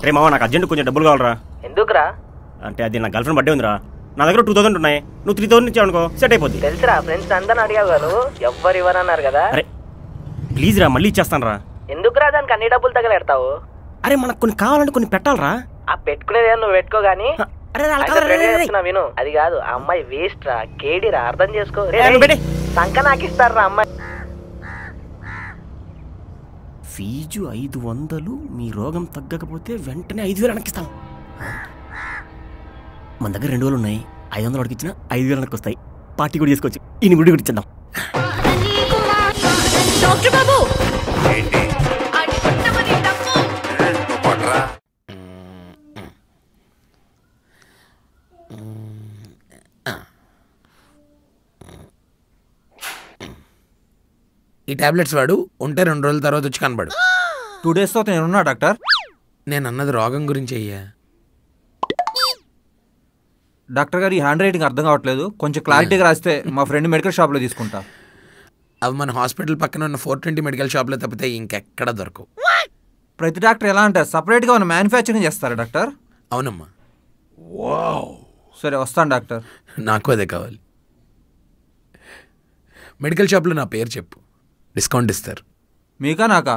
రే మామ నాకు అర్జెంట్ కొంచెం డబ్బులు కావాలరా ఎందుకురా అంటే అది నా గర్ల్ ఫ్రెండ్ బర్త్డే ఉందిరా నా దగ్గర టూ థౌసండ్ ఉన్నాయి నువ్వు త్రీ థౌసండ్ ఇచ్చావు అనుకో సెట్ అయిపోద్ది తెలుసురా ఫ్రెండ్స్ అందరిని అడిగావు కదా నువ్వు ఎవ్వరు ఇవ్వనన్నారు కదా అరే ప్లీజ్ రా మళ్ళీ ఇచ్చేస్తాను రా ఎందుకురా దానికి అన్ని డబ్బులు తగలెడతావు అరే మనకు కొన్ని కావాలంటే కొన్ని పెట్టాలరా ఆ పెట్టుకునేది ఏదో నువ్వు పెట్టుకో గానీ అరే అలా అయితే కాదురా, ఫ్రెండ్ రే, రే, రే. చెప్తున్నా విను అది కాదు ఆ అమ్మాయి వేస్ట్ రా కేడిరా అర్థం చేసుకో రే, ఏ, నువ్వు పెట్టే. సంక నాకు ఇస్తారా అమ్మాయి ఫీజు ఐదు వందలు మీ రోగం తగ్గకపోతే వెంటనే ఐదు వేలు వెనక్కిస్తాం మన దగ్గర రెండు వేలు ఉన్నాయి ఐదు వందలు అడిగి ఇచ్చిన ఐదు వేలు వెనక్కి వస్తాయి పార్టీ కూడా చేసుకోవచ్చు ఈయన గుడి కూడా ఇచ్చేద్దాం డాక్టర్ బాబు ఏంటి అది పట్టమని డబ్బు నువ్వు కొట్టరా ఈ టాబ్లెట్స్ వాడు ఉంటే రెండు రోజుల తర్వాత వచ్చి కనబడు టూ డేస్తో నేనున్నా డాక్టర్ నేను అన్నది రోగం గురించి అయ్యా డాక్టర్ గారు ఈ హ్యాండ్ రైటింగ్ అర్థం కావట్లేదు కొంచెం క్లారిటీగా రాస్తే మా ఫ్రెండ్ మెడికల్ షాప్లో తీసుకుంటా అవి మన హాస్పిటల్ పక్కన ఉన్న ఫోర్ ట్వంటీ మెడికల్ షాప్లో తప్పితే ఇంకెక్కడ దొరకవు ప్రతి డాక్టర్ ఎలా అంటారు సపరేట్గా ఉన్న మ్యానుఫ్యాక్చరింగ్ చేస్తారా డాక్టర్ అవునమ్మా సరే వస్తాను డాక్టర్ నాకు అదే కావాలి మెడికల్ షాప్లో నా పేరు చెప్పు డిస్కౌంట్ ఇస్తారు మీకా నాకా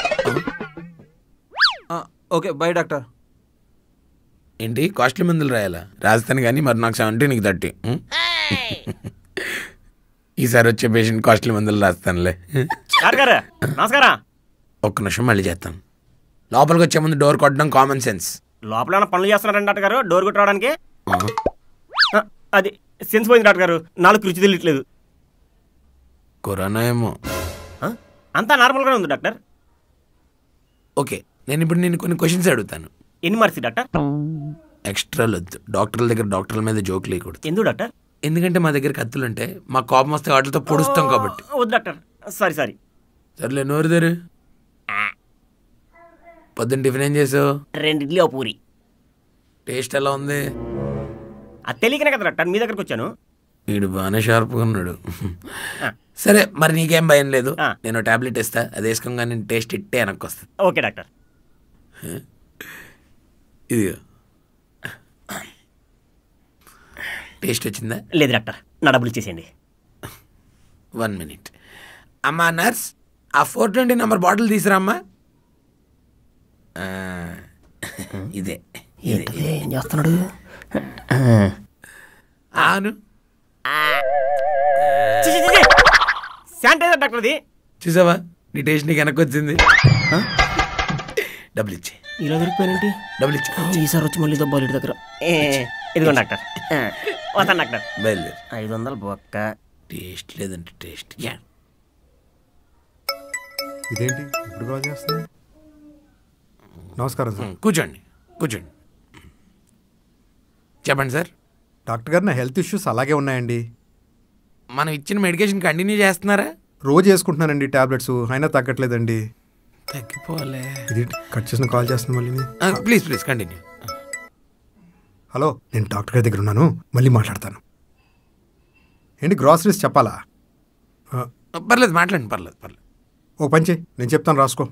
ఆ, ఓకే బై డాక్టర్ ఏంటి కాస్ట్లీ మందులు రాయాలా రాజధాని కానీ మరి నాకు సెవెంటీ నీకు థర్టీ ఉం? ఈసారి వచ్చే పేషెంట్ కాస్ట్లీ మందులు రాస్తానులే సార్ గారు నమస్కారం ఒక్క నిమిషం మళ్ళీ చేస్తాను లోపలికి వచ్చే ముందు డోర్ కొట్టడం కామన్ సెన్స్ లోపల ఏమైనా పనులు చేస్తున్నారండి డాక్టర్ గారు డోర్ కొట్టడానికి ఆ, అది సెన్స్ పోయింది డాక్టర్ గారు నాలుగు రుచి తెలియట్లేదు కరోనా ఏమో ఆ? అంతా నార్మల్గానే ఉంది డాక్టర్ ఓకే నేను ఇప్పుడు నేను కొన్ని క్వశ్చన్స్ అడుగుతాను ఎన్ని మార్క్స్ డాక్టర్ ఎక్స్ట్రాలు వద్దు డాక్టర్ల దగ్గర డాక్టర్ల మీద జోక్ లేకూడదు ఎందుకు డాక్టర్ ఎందుకంటే మా దగ్గర కత్తులు ఉంటే మా కోపం వస్తే వాటితో పొడుస్తాం కాబట్టి వద్దు డాక్టర్ సారీ సారీ సర్లే నోరు తెరు పొద్దున్న టిఫిన్ ఏం చేసావు రెండు ఇడ్లీ ఓ పూరి టేస్ట్ ఎలా ఉంది అది తెలియకనే కదా డాక్టర్ మీ దగ్గరకు వచ్చాను వీడు బాగానే షార్ప్గా ఉన్నాడు సరే మరి నీకేం భయం లేదు ఆ. నేను టాబ్లెట్ ఇస్తా అది వేసుకోగానే టేస్ట్ ఇట్టే వెనక్కి వస్తుంది ఓకే డాక్టర్ ఇదిగో టేస్ట్ వచ్చిందా లేదు డాక్టర్ నా డబ్బులు ఇచ్చేసేయండి వన్ మినిట్ అమ్మా నర్స్ ఆ ఫోర్ ట్వంటీ నెంబర్ బాటిల్ తీసురామ్మా ఆ, ఇదే ఇదే ఏం చేస్తున్నాడు అవును శానిటైజర్ డాక్టర్ అది చూసావా నీ టేస్ట్ నీకు వెనక్కి వచ్చింది డబ్బులు ఇచ్చే ఇలా దొరికిపోయానంటే డబ్బులు ఇచ్చే ఈసారి వచ్చి మళ్ళీ దబ్బాలి ఇంటి దగ్గర ఇదిగోండి డాక్టర్ ఆ, వస్తాను డాక్టర్ బయలుదేరు ఐదు వందలు బొక్క టేస్ట్ లేదంటే టేస్ట్ యా ఇదేంటి ఇప్పుడు కాల్ చేస్తుంది నమస్కారం సార్ కూర్చోండి కూర్చోండి చెప్పండి సార్ డాక్టర్ గారు నా హెల్త్ ఇష్యూస్ అలాగే ఉన్నాయండి మనం ఇచ్చిన మెడికేషన్ కంటిన్యూ చేస్తున్నారా రోజు వేసుకుంటున్నానండి టాబ్లెట్స్ అయినా తగ్గట్లేదండి తగ్గిపోలే ఇది కట్ చేసిన కాల్ చేస్తున్నా మళ్ళీ ప్లీజ్ ప్లీజ్ కంటిన్యూ హలో నేను డాక్టర్ గారి దగ్గర ఉన్నాను మళ్ళీ మాట్లాడతాను ఏంటి గ్రాసరీస్ చెప్పాలా ఆ, పర్లేదు మాట్లాడండి పర్లేదు పర్లేదు ఓ పని చేయి నేను చెప్తాను రాసుకో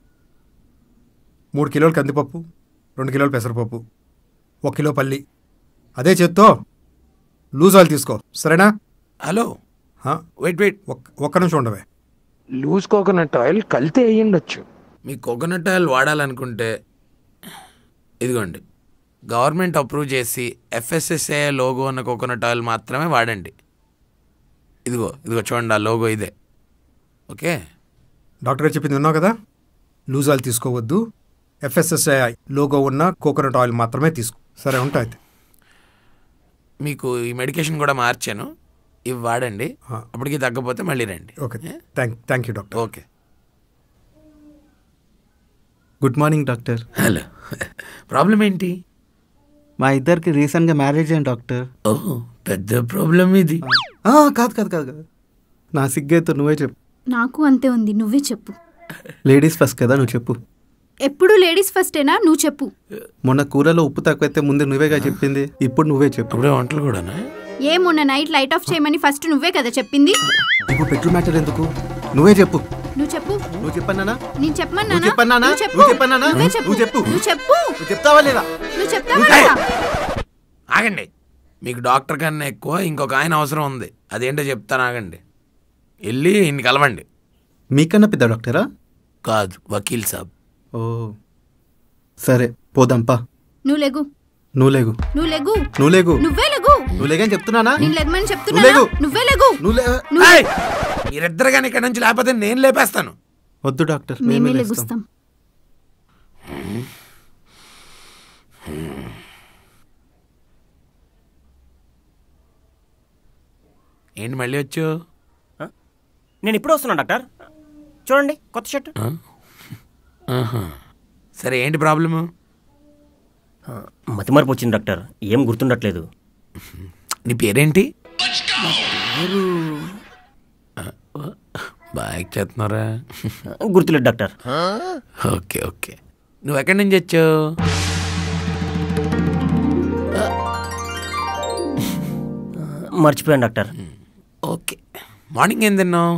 మూడు కిలోలు కందిపప్పు రెండు కిలోలు పెసరపప్పు ఒక కిలో పల్లి అదే చేత్తో లూజ్ ఆయిల్ తీసుకో సరేనా హలో ఆ, వెయిట్ వెయిట్ ఒక్క- ఒక్క నిమిషం ఉండవే లూజ్ కోకోనట్ ఆయిల్ కలితే అయ్యుండొచ్చు మీ కోకోనట్ ఆయిల్ వాడాలనుకుంటే ఇదిగోండి గవర్నమెంట్ అప్రూవ్ చేసి ఎఫ్ఎస్ఎస్ఏ లోగో ఉన్న కోకోనట్ ఆయిల్ మాత్రమే వాడండి ఇదిగో ఇదిగో చూడండి ఆ లోగో ఇదే ఓకే డాక్టర్ గారు చెప్పింది విన్నావు కదా లూజ్ ఆయిల్ తీసుకోవద్దు ఎఫ్ఎస్ఎస్ఐ లోగో ఉన్న కోకోనట్ ఆయిల్ మాత్రమే తీసుకో సరే ఉంటా అయితే మీకు ఈ మెడికేషన్ కూడా మార్చాను ఇవి వాడండి అప్పటికి తగ్గపోతే మళ్ళీ రండి okay thank thank you doctor okay good morning doctor hello problem ఏంటి మా ఇద్దరికి రీసెంట్గా మ్యారేజ్ అయింది డాక్టర్ ఓహ్ పెద్ద ప్రాబ్లం ఇది ఆ, కాదు కాదు కాదు కాదు నా సిగ్గైతే నువ్వే చెప్పు నాకు అంతే ఉంది నువ్వే చెప్పు లేడీస్ ఫస్ట్ కదా నువ్వు చెప్పు ఎప్పుడు లేడీస్ ఫస్టేనా నువ్వు చెప్పు మొన్న కూరలో ఉప్పు తక్కువైతే ముందు నువ్వేగా చెప్పింది ఇప్పుడు నువ్వే చెప్పు ఇప్పుడే వంటలు కూడానా ఏ మొన్న నైట్ లైట్ ఆఫ్ చేయమని ఫస్ట్ నువ్వే కదా చెప్పింది ఇప్పుడు పెట్రోల్ మ్యాటర్ ఎందుకు నువ్వే చెప్పు నువ్వు చెప్పు నువ్వు చెప్పన్నానా నేను చెప్పమన్నా నువ్వు చెప్పన్నానా? నువ్వు చెప్పన్నానా? నువ్వు చెప్పు. నువ్వు చెప్పు నువ్వు చెప్తావా లేదా నువ్వు చెప్తావా లేదా? ఆగండి మీకు డాక్టర్ కన్నా ఎక్కువ ఇంకొక ఆయన అవసరం ఉంది అదేంటో చెప్తాను ఆగండి వెళ్ళి ఇన్ని కలవండి మీకన్నా పెద్ద డాక్టరా కాదు వకీల్ సాబ్ ఓ సరే పోదాంపా నువ్వు లేగు నువ్వు లేగు నువ్వు లేగు నువ్వు లేగు నువ్వే లేగు నువ్వు లేగని చెప్తున్నానా నేను లెగమని నువ్వు చెప్తున్నా లేగు. నువ్వే లేగు నువ్వు లే నువ్వు ఏయ్! మీరిద్దరు కానీ ఇక్కడ నుంచి లేకపోతే నేను లేపేస్తాను వద్దు డాక్టర్ మేమే మేమే లేస్తాం. లెగుస్తాం ఏంటి మళ్ళీ వచ్చు నేను ఇప్పుడు వస్తున్నాను డాక్టర్ చూడండి కొత్త షర్ట్ సరే ఏంటి ప్రాబ్లము మతి మార్పు వచ్చింది డాక్టర్ ఏం గుర్తుండట్లేదు నీ పేరేంటి బాగా చేస్తున్నారా గుర్తులేదు డాక్టర్ ఓకే ఓకే నువ్వు ఎక్కడి నుంచి వచ్చావు మర్చిపోయాను డాక్టర్ ఓకే మార్నింగ్ ఏం తిన్నావు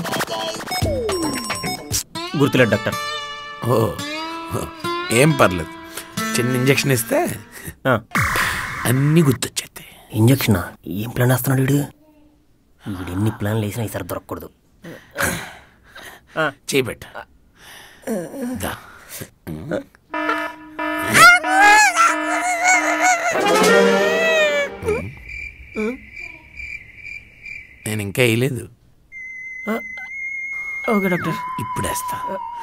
గుర్తులేదు డాక్టర్ ఓ ఓ, ఏం పర్లేదు చిన్న ఇంజెక్షన్ ఇస్తే ఆ, అన్నీ గుర్తొచ్చేస్తాయి ఇంజక్షనా ఏం ప్లాన్ వేస్తున్నాడు వీడు వీడు ఎన్ని ప్లాన్లు వేసినా ఈసారి దొరకకూడదు చేయబెట్ట దా. నేను ఇంకా వేయలేదు ఓకే డాక్టర్ ఇప్పుడు వేస్తా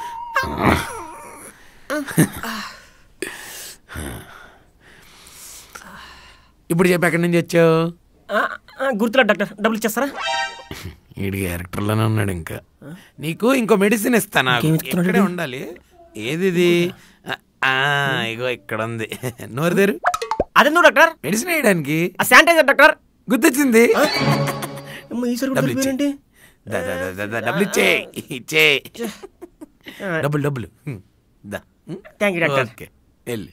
ఇప్పుడు చెప్పి ఎక్కడి నుంచి వచ్చావు ఆ, ఆ, గుర్తులేదు డాక్టర్ డబ్బులు ఇచ్చేస్తారా వీడి క్యారెక్టర్లోనే ఉన్నాడు ఇంకా నీకు ఇంకో మెడిసిన్ ఇస్తాను ఇంకేం ఇస్తున్నాడు ఇక్కడే వీడు? ఉండాలి ఏది ఇది ఆ, ఆ, ఇగో ఇక్కడ ఉంది నోరు తెరు అదెందుకు డాక్టర్ మెడిసిన్ వేయడానికి ఆ శానిటైజర్ డాక్టర్ గుర్తొచ్చింది అమ్మ, ఈసారి కూడా డబ్బులు ఇచ్చే సరిపోయారేంటి? దా, దా, దా, దా, దా, డబ్బులు ఇచ్చే ఇచ్చే డబ్బులు డబ్బులు హ్మ్, దా హ్మ్. థ్యాంక్ యూ డాక్టర్ ఓకే వెళ్ళి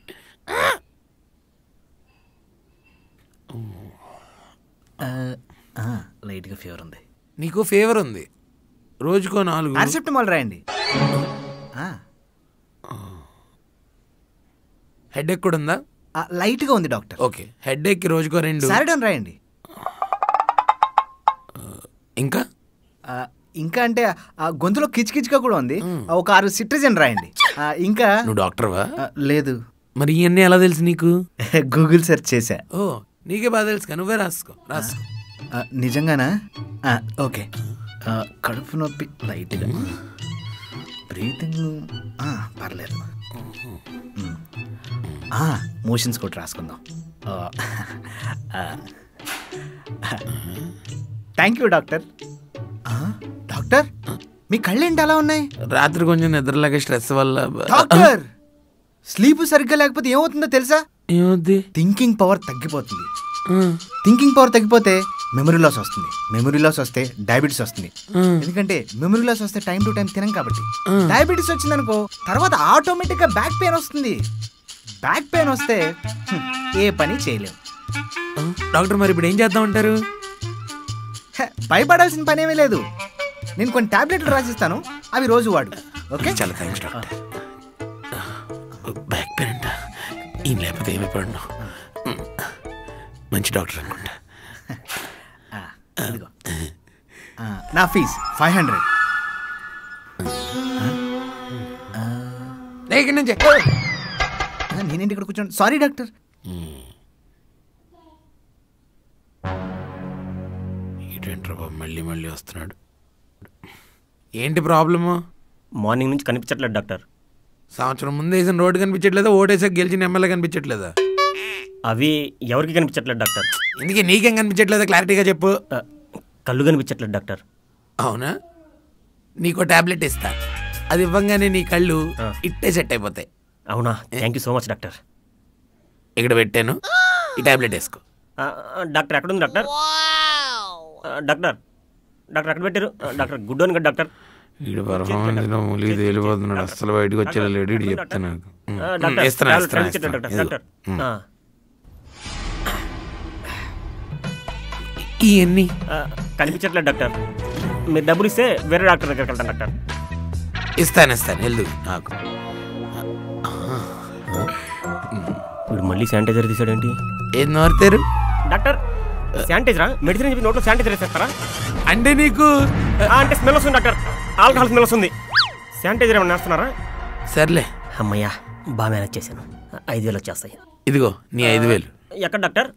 లైట్గా ఫీవర్ ఉంది నీకు ఫేవర్ ఉంది రోజుకో నాలుగు పారాసెప్టమాల్ రాయండి హెడ్ ఎక్ కూడా ఉందా లైట్గా ఉంది డాక్టర్ ఓకే హెడ్ ఎక్ రోజుకో రెండు సారిడోన్ రాయండి ఇంకా ఆ, ఇంకా అంటే ఆ, గొంతులో కిచకిచగా కూడా ఉంది ఆ, ఒక ఆరు సిట్రిజన్ రాయండి ఆ, ఇంకా నువ్వు డాక్టర్వా ఆ, లేదు మరి ఇవన్నీ ఎలా తెలుసు నీకు గూగుల్ సెర్చ్ చేశా ఓ నీకే బాగా తెలుసు కదా, నువ్వే రాసుకో రాసుకో ఆ, నిజంగానా ఆ, ఓకే ఆ, కడుపు నొప్పి లైట్గా బ్రీతింగ్ ఆ, పర్లేదు మోషన్స్ కూడా రాసుకుందాం థ్యాంక్ యూ డాక్టర్ ఆ, డాక్టర్ మీ కళ్ళేంటి అలా ఉన్నాయి రాత్రి కొంచెం నిద్రలాగే స్ట్రెస్ వల్ల డాక్టర్ స్లీప్ సరిగ్గా లేకపోతే ఏమవుతుందో తెలుసా ఏమవుద్ది థింకింగ్ పవర్ తగ్గిపోతుంది థింకింగ్ పవర్ తగ్గిపోతే మెమరీ లాస్ వస్తుంది మెమరీ లాస్ వస్తే డయాబెటీస్ వస్తుంది ఎందుకంటే మెమరీ లాస్ వస్తే టైం టు టైం తినం కాబట్టి డయాబెటీస్ వచ్చిందనుకో తర్వాత ఆటోమేటిక్ గా బ్యాక్ పెయిన్ వస్తుంది బ్యాక్ పెయిన్ వస్తే హ్మ్, ఏ పని చేయలేము డాక్టర్ మరి ఇప్పుడు ఏం చేద్దాం అంటారు హె, భయపడాల్సిన పని ఏమీ లేదు నేను కొన్ని టాబ్లెట్లు రాసిస్తాను అవి రోజు వాడు ఓకే చాలా థ్యాంక్స్ డాక్టర్ బ్యాక్ పెయిన్ అంట ఈయన లేకపోతే ఏమైపోయాడు మంచి డాక్టర్ అనుకుంటా ఇదిగో. ఆ, నా ఫీజ్ ఫైవ్ హండ్రెడ్ లే, ఇక్కడి నుంచి నేనేంటి ఇక్కడ కూర్చోండి సారీ డాక్టర్ ఏంటంటారు బాబు మళ్ళీ మళ్ళీ వస్తున్నాడు ఏంటి ప్రాబ్లము మార్నింగ్ నుంచి కనిపించట్లేదు డాక్టర్ సంవత్సరం ముందు వేసిన రోడ్డు కనిపించట్లేదా ఓటేసాక గెలిచిన ఎమ్మెల్యే కనిపించట్లేదా అవి ఎవరికి కనిపించట్లేదు డాక్టర్ ఇందుకే నీకేం కనిపించట్లేదా క్లారిటీగా చెప్పు ఆ, కళ్ళు కనిపించట్లేదు డాక్టర్ అవునా నీకో టాబ్లెట్ ఇస్తా అది ఇవ్వంగానే నీ కళ్ళు ఆ. ఇట్టే సెట్ అయిపోతాయి అవునా thank you so much doctor ఇక్కడ పెట్టాను ఈ టాబ్లెట్ వేసుకో ఆ, ఆ, డాక్టర్ ఎక్కడుంది డాక్టర్ ఆ, డాక్టర్ డాక్టర్ ఎక్కడ పెట్టారు ఆ, డాక్టర్ గుడ్ అని కదా డాక్టర్ వీడు పర్ఫార్మెన్స్ లో ములిగి తేలిపోతున్నాడు అస్సలు బయటకు వచ్చేలా లేడు వీడు చెప్తా నాకు ఆ, డాక్టర్ ఇస్తాను టాబ్లెట్ ఇస్తాను కనిపించట్లేదు డాక్టర్ ఇస్తాను. డాక్టర్ ఇదిగో. ఆ, ఇవన్నీ ఆ, కనిపించట్లేదు డాక్టర్ మీరు డబ్బులు ఇస్తే వేరే డాక్టర్ దగ్గరికి వెళ్తాను డాక్టర్ ఇస్తాను ఇస్తాను వెళ్ళు నాకు ఇప్పుడు మళ్ళీ శానిటైజర్ తీసాడేంటి ఏం నోరుతారు డాక్టర్ శానిటైజరా మెడిసిన్ చెప్పి నోట్లో శానిటైజర్ వేసేస్తారా అంటే నీకు ఆ, అంటే స్మెల్ వస్తుంది డాక్టర్ ఆల్కహాల్ స్మెల్ వస్తుంది శానిటైజర్ ఏమన్నా వేస్తున్నారా సర్లే అమ్మయ్యా బాగా మేనేజ్ చేశాను ఐదు వేలు వచ్చేస్తాయి ఇదిగో నీ ఐదు వేలు ఎక్కడ డాక్టర్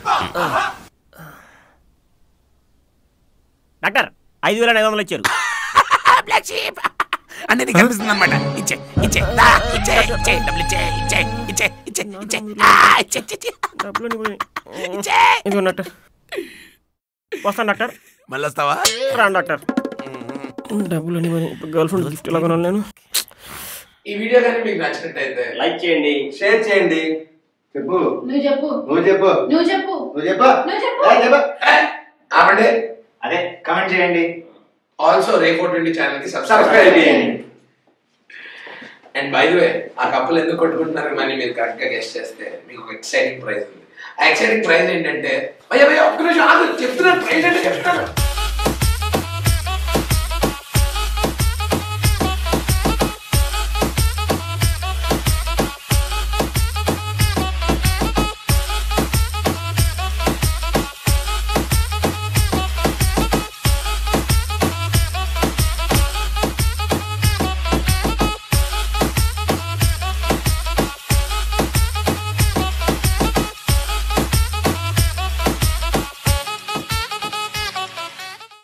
డాక్టర్ ఐదు వేల ఐదు వందలు ఇచ్చారు బ్లాక్ షీప్ అంటే నీకు అనిపిస్తుంది అనమాట ఇచ్చే ఇచ్చే దా, ఇచ్చే ఇచ్చే డబ్బులు ఇచ్చే ఇచ్చే ఇచ్చే ఇచ్చే ఇచ్చే ఆ, ఇచ్చే ఇచ్చే, ఇచ్చే ఇచ్చే ఇదిగో డాక్టర్ వస్తాను డాక్టర్ మళ్ళీ వస్తావా రాను డాక్టర్ డబ్బులు ఇప్పుడు గర్ల్ ఫ్రెండ్ గిఫ్ట్ ఎలా కొనాలి నేను ఈ వీడియో కానీ మీకు నచ్చినట్టయితే లైక్ చేయండి షేర్ చేయండి చెప్పు నువ్వు చెప్పు నువ్వు చెప్పు నువ్వు చెప్పు నువ్వు చెప్పు నువ్వు చెప్పు ఏ, చెప్పు ఆపండి అదే కామెంట్ చేయండి ఆల్సో రేపో ట్వంటీ ఛానల్ కి సబ్స్క్రైబ్ సబ్స్క్రైబ్ చేయండి చేయండి అండ్ బై ది వే ఆ కప్పులు ఎందుకు కొట్టుకుంటున్నారు మనీ మీరు కరెక్ట్ గా గెస్ట్ చేస్తే మీకు ఒక ఎక్సైటింగ్ ప్రైజ్ ఉంది ఆ ఎక్సైటింగ్ ప్రైజ్ ఏంటంటే భయ్య భయ్య ఒక్క నిమిషం ఆగు